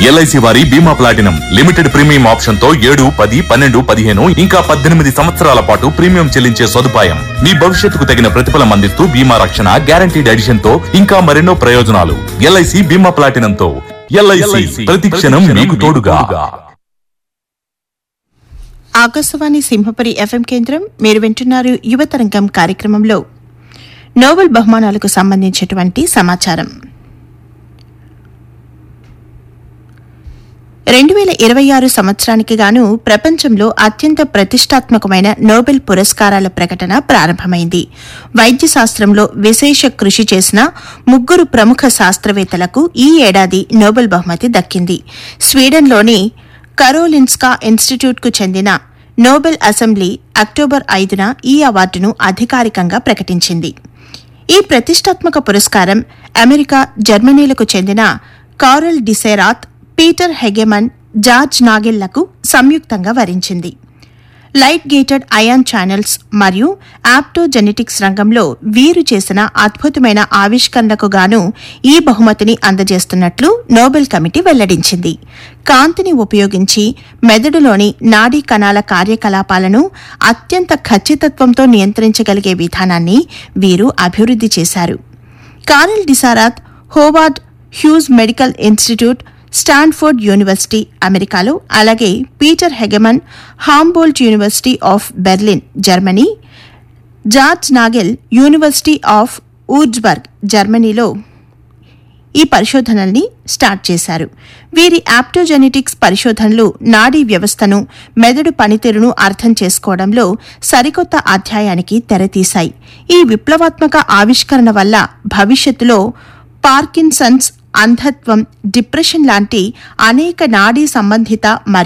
LIC వారి బీమా platinum limited premium option తో ఏడు పది పన్నెండు పదిహేను ఇంకా పద్దెనిమిది సంవత్సరాల పాటు ప్రీమియం చెల్లించే సదుపాయం మీ భవిష్యత్తుకు తగిన ప్రతిఫలం అందిస్తూ బీమా రక్షణ గ్యారంటీడ్ ఎడిషన్ తో ఇంకా మరెన్నో ప్రయోజనాలు ఎల్ఐసి బీమా ప్లాటినం తో ఎల్ఐసి ప్రతి క్షణం మీకు తోడుగా ఆకాశవాణి సింహపురి ఎఫ్ఎం కేంద్రం మీరు వింటున్నారు యువతరంగం కార్యక్రమంలో నోబెల్ బహుమానాలకు సంబంధించినటువంటి సమాచారం రెండు వేల ఇరవై ఆరు సంవత్సరానికి గాను ప్రపంచంలో అత్యంత ప్రతిష్టాత్మకమైన నోబెల్ పురస్కారాల ప్రకటన ప్రారంభమైంది వైద్య శాస్త్రంలో విశేష కృషి చేసిన ముగ్గురు ప్రముఖ శాస్త్రవేత్తలకు ఈ ఏడాది నోబెల్ బహుమతి దక్కింది స్వీడన్లోని కరోలిన్స్కా ఇన్స్టిట్యూట్కు చెందిన నోబెల్ అసెంబ్లీ అక్టోబర్ ఐదున ఈ అవార్డును అధికారికంగా ప్రకటించింది ఈ ప్రతిష్టాత్మక పురస్కారం అమెరికా జర్మనీలకు చెందిన Karel Deisseroth Peter Hegemann George నాగెల్లకు సంయుక్తంగా వరించింది లైట్ గేటెడ్ అయాన్ ఛానల్స్ మరియు ఆప్టోజెనెటిక్స్ రంగంలో వీరు చేసిన అద్భుతమైన ఆవిష్కరణలకు గాను ఈ బహుమతిని అందజేస్తున్నట్లు నోబెల్ కమిటీ వెల్లడించింది కాంతిని ఉపయోగించి మెదడులోని నాడీ కణాల కార్యకలాపాలను అత్యంత ఖచ్చితత్వంతో నియంత్రించగలిగే విధానాన్ని వీరు అభివృద్ధి చేశారు Karel Deisseroth Howard Hughes medical institute Stanford university అమెరికాలో అలాగే Peter Hegemann Humboldt university of Berlin Germany George Nagel university of Wurzburg జర్మనీలో ఈ పరిశోధనల్ని స్టార్ట్ చేశారు వీరి ఆప్టోజెనెటిక్స్ పరిశోధనలు నాడీ వ్యవస్థను మెదడు పనితీరును అర్థం చేసుకోవడంలో సరికొత్త అధ్యాయానికి తెరతీశాయి ఈ విప్లవాత్మక ఆవిష్కరణ వల్ల భవిష్యత్తులో పార్కిన్సన్స్ అంధత్వం డిప్రెషన్ లాంటి అనేక నాడీ సంబంధిత మరియు